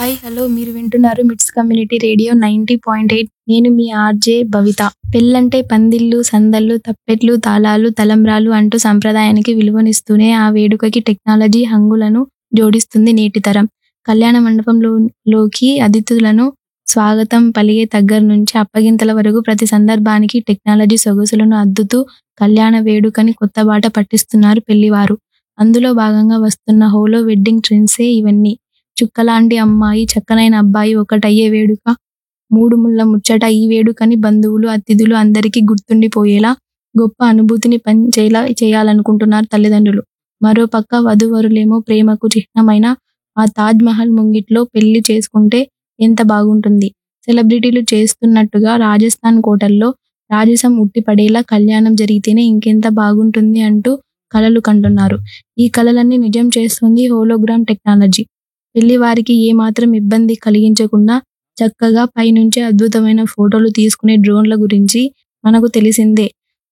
hi hello మీరు వింటున్నారు MITS community radio ninety point eight నేను మీ ఆర్జే భవిత పెళ్ళంటే పందిళ్ళు సందళ్ళు తప్పెట్లు తాళాలు తలంబ్రాలు అంటూ సంప్రదాయానికి విలువనిస్తూనే ఆ వేడుకకి టెక్నాలజీ హంగులను జోడిస్తుంది నేటి తరం కళ్యాణ మండపంలో లోకి అతిథులను స్వాగతం పలిగే దగ్గర నుంచి అప్పగింతల వరకు ప్రతి సందర్భానికి టెక్నాలజీ సొగసులను అద్దుతూ కళ్యాణ వేడుకని కొత్త బాట పట్టిస్తున్నారు పెళ్లివారు అందులో భాగంగా వస్తున్న హోలో వెడ్డింగ్ ట్రెండ్సే ఇవన్నీ చుక్కలాంటి అమ్మాయి చక్కనైన అబ్బాయి ఒకటయ్యే వేడుక మూడు ముళ్ళ ముచ్చట ఈ వేడుకని బంధువులు అతిథులు అందరికీ గుర్తుండిపోయేలా గొప్ప అనుభూతిని పంచేలా చేయాలనుకుంటున్నారు తల్లిదండ్రులు మరోపక్క వధువరులేమో ప్రేమకు చిహ్నమైన ఆ తాజ్ మహల్ ముంగిట్లో పెళ్లి చేసుకుంటే ఎంత బాగుంటుంది సెలబ్రిటీలు చేస్తున్నట్టుగా రాజస్థాన్ కోటల్లో రాజసం ఉట్టిపడేలా కళ్యాణం జరిగితేనే ఇంకెంత బాగుంటుంది అంటూ కలలు కంటున్నారు ఈ కలలన్నీ నిజం చేస్తుంది హోలోగ్రామ్ టెక్నాలజీ పెళ్లి వారికి ఏమాత్రం ఇబ్బంది కలిగించకుండా చక్కగా పైనుంచే అద్భుతమైన ఫోటోలు తీసుకునే డ్రోన్ల గురించి మనకు తెలిసిందే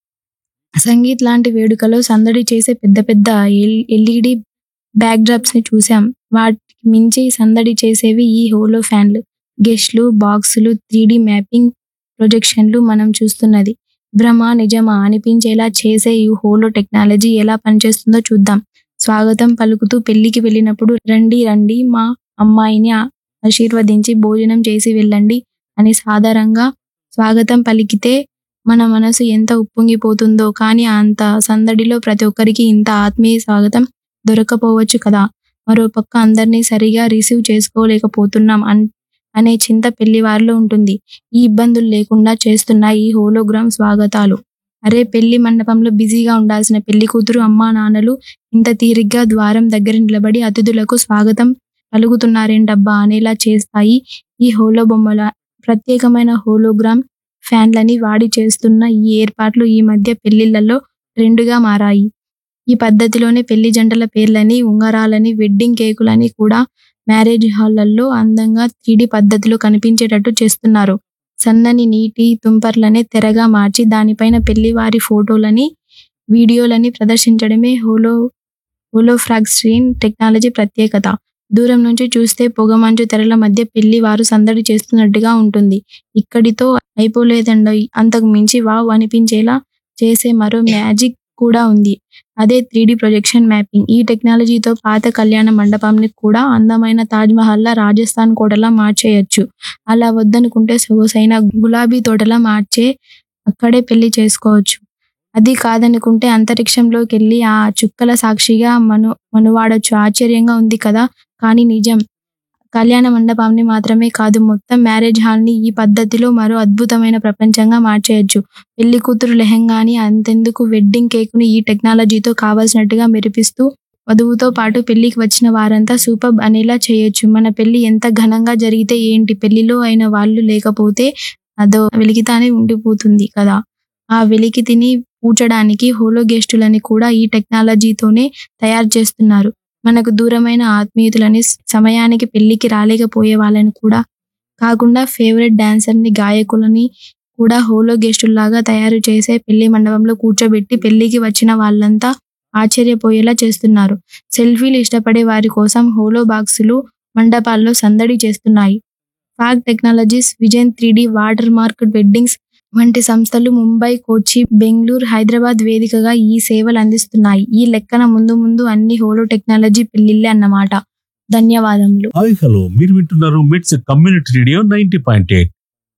సంగీత్ లాంటి వేడుకలో సందడి చేసే పెద్ద పెద్ద ఎల్ఈడి బ్యాక్ డ్రాప్స్ ని చూసాం వాటికి మించి సందడి చేసేవి ఈ హోలో ఫ్యాన్లు గెస్ట్లు బాక్సులు త్రీ మ్యాపింగ్ ప్రొజెక్షన్లు మనం చూస్తున్నది భ్రమ నిజమా అనిపించేలా చేసే ఈ హోలో టెక్నాలజీ ఎలా పనిచేస్తుందో చూద్దాం స్వాగతం పలుకుతూ పెళ్లికి వెళ్ళినప్పుడు రండి రండి మా అమ్మాయిని ఆ- ఆశీర్వదించి భోజనం చేసి వెళ్ళండి అని సాధారణంగా స్వాగతం పలికితే మన మనసు ఎంత ఉప్పొంగిపోతుందో కానీ అంత సందడిలో ప్రతి ఒక్కరికి ఇంత ఆత్మీయ స్వాగతం దొరకపోవచ్చు కదా మరోపక్క అందరినీ సరిగా రిసీవ్ చేసుకోలేకపోతున్నాం అన్ అనే చింత పెళ్లివారిలో ఉంటుంది ఈ ఇబ్బందులు లేకుండా చేస్తున్న ఈ హోలోగ్రామ్ స్వాగతాలు అరే పెళ్లి మండపంలో బిజీగా ఉండాల్సిన పెళ్లి కూతురు అమ్మా నాన్నలు ఇంత తీరిగ్గా ద్వారం దగ్గర నిలబడి అతిథులకు స్వాగతం పలుకుతున్నారేంటబ్బా అనేలా చేస్తాయి ఈ హోలో బొమ్మల ప్రత్యేకమైన హోలోగ్రామ్ ఫ్యాన్లని వాడి చేస్తున్న ఈ ఏర్పాట్లు ఈ మధ్య పెళ్లిళ్లలో ట్రెండ్గా మారాయి ఈ పద్ధతిలోనే పెళ్లి జంటల పేర్లని ఉంగరాలని వెడ్డింగ్ కేకులని కూడా మ్యారేజ్ హాళ్లలో అందంగా త్రీడీ పద్ధతిలో కనిపించేటట్టు చేస్తున్నారు సన్నని నీటి తుంపర్లనే తెరగా మార్చి దానిపైన పెళ్లివారి ఫోటోలని వీడియోలని ప్రదర్శించడమే హోలో హోలోఫ్రాగ్ స్క్రీన్ టెక్నాలజీ ప్రత్యేకత దూరం నుంచి చూస్తే పొగమంచు తెరల మధ్య పెళ్లి వారు సందడి చేస్తున్నట్టుగా ఉంటుంది ఇక్కడితో అయిపోలేదండోయ్ అంతకు మించి వావ్ అనిపించేలా చేసే మరో మ్యాజిక్ కూడా ఉంది అదే త్రీ ప్రొజెక్షన్ మ్యాపింగ్ ఈ టెక్నాలజీతో పాత కళ్యాణ మండపాన్ని కూడా అందమైన తాజ్ మహల్లా రాజస్థాన్ కోటలా మార్చేయచ్చు అలా వద్దనుకుంటే సొగసైన గులాబీ తోటలా మార్చే అక్కడే పెళ్లి చేసుకోవచ్చు అది కాదనుకుంటే అంతరిక్షంలోకి వెళ్ళి ఆ చుక్కల సాక్షిగా మను మనువాడొచ్చు ఆశ్చర్యంగా ఉంది కదా కానీ నిజం కళ్యాణ మండపాన్ని మాత్రమే కాదు మొత్తం మ్యారేజ్ హాల్ ని ఈ పద్ధతిలో మరో అద్భుతమైన ప్రపంచంగా మార్చేయచ్చు పెళ్లి కూతురు లెహంగాని అంతెందుకు వెడ్డింగ్ కేక్ ని ఈ టెక్నాలజీతో కావాల్సినట్టుగా మెరిపిస్తూ వధువుతో పాటు పెళ్లికి వచ్చిన వారంతా సూపర్ అనేలా చేయొచ్చు మన పెళ్లి ఎంత ఘనంగా జరిగితే ఏంటి పెళ్లిలో అయిన వాళ్ళు లేకపోతే అదో వెలికితానే ఉండిపోతుంది కదా ఆ వెలికితిని పూడ్చడానికి హోలో గెస్టులని కూడా ఈ టెక్నాలజీతోనే తయారు చేస్తున్నారు మనకు దూరమైన ఆత్మీయుతులని సమయానికి పెళ్లికి రాలేకపోయే వాళ్ళని కూడా కాకుండా ఫేవరెట్ డాన్సర్ని గాయకులని కూడా హోలో గెస్టుల్లాగా తయారు చేసే పెళ్లి మండపంలో కూర్చోబెట్టి పెళ్లికి వచ్చిన వాళ్ళంతా ఆశ్చర్యపోయేలా చేస్తున్నారు సెల్ఫీలు ఇష్టపడే వారి కోసం హోలో బాక్సులు మండపాల్లో సందడి చేస్తున్నాయి fog technologies vision three watermark weddings వంటి సంస్థలు ముంబై కొచ్చి బెంగళూరు హైదరాబాద్ వేదికగా ఈ సేవలు అందిస్తున్నాయి ఈ లెక్కన ముందు ముందు అన్ని హోలో టెక్నాలజీ పెళ్లిళ్ళే అన్నమాట ధన్యవాదములు హాయ్ హలో మీరు వింటున్నారు MITS community radio ninety point eight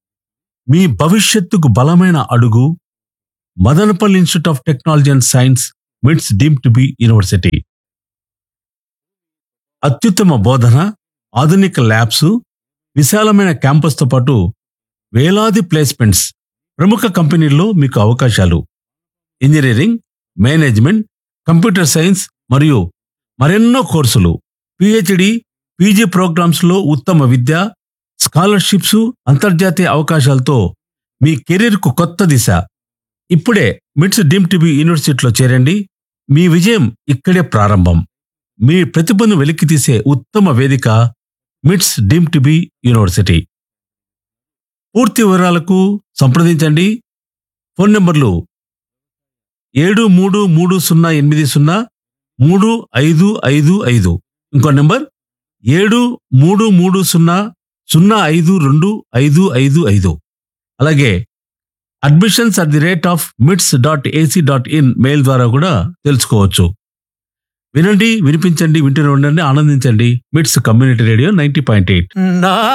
మీ భవిష్యత్తుకు బలమైన అడుగు Madanapalle institute of technology and science MITS deem to be university అత్యుత్తమ బోధన ఆధునిక ల్యాబ్స్ విశాలమైన క్యాంపస్తో పాటు వేలాది ప్లేస్మెంట్స్ ప్రముఖ కంపెనీల్లో మీకు అవకాశాలు ఇంజనీరింగ్ మేనేజ్మెంట్ కంప్యూటర్ సైన్స్ మరియు మరెన్నో కోర్సులు పిహెచ్డి పీజీ ప్రోగ్రామ్స్ లో ఉత్తమ విద్య స్కాలర్షిప్స్ అంతర్జాతీయ అవకాశాలతో మీ కెరీర్కు కొత్త దిశ ఇప్పుడే మిట్స్ డీమ్ టీబీ యూనివర్సిటీలో చేరండి మీ విజయం ఇక్కడే ప్రారంభం మీ ప్రతిభను వెలికితీసే ఉత్తమ వేదిక మిట్స్ డీమ్ టీబీ యూనివర్సిటీ పూర్తి వివరాలకు సంప్రదించండి ఫోన్ నంబర్లు ఏడు మూడు మూడు సున్నా ఎనిమిది సున్నా మూడు ఐదు ఐదు ఐదు ఇంకో నెంబర్ ఏడు మూడు మూడు సున్నా సున్నా ఐదు రెండు ఐదు ఐదు ఐదు అలాగే admissions at the rate of MITS dot AC dot in mail ద్వారా కూడా తెలుసుకోవచ్చు వినండి వినిపించండి వింటూనే ఉండండి ఆనందించండి MITS community radio ninety point eight నా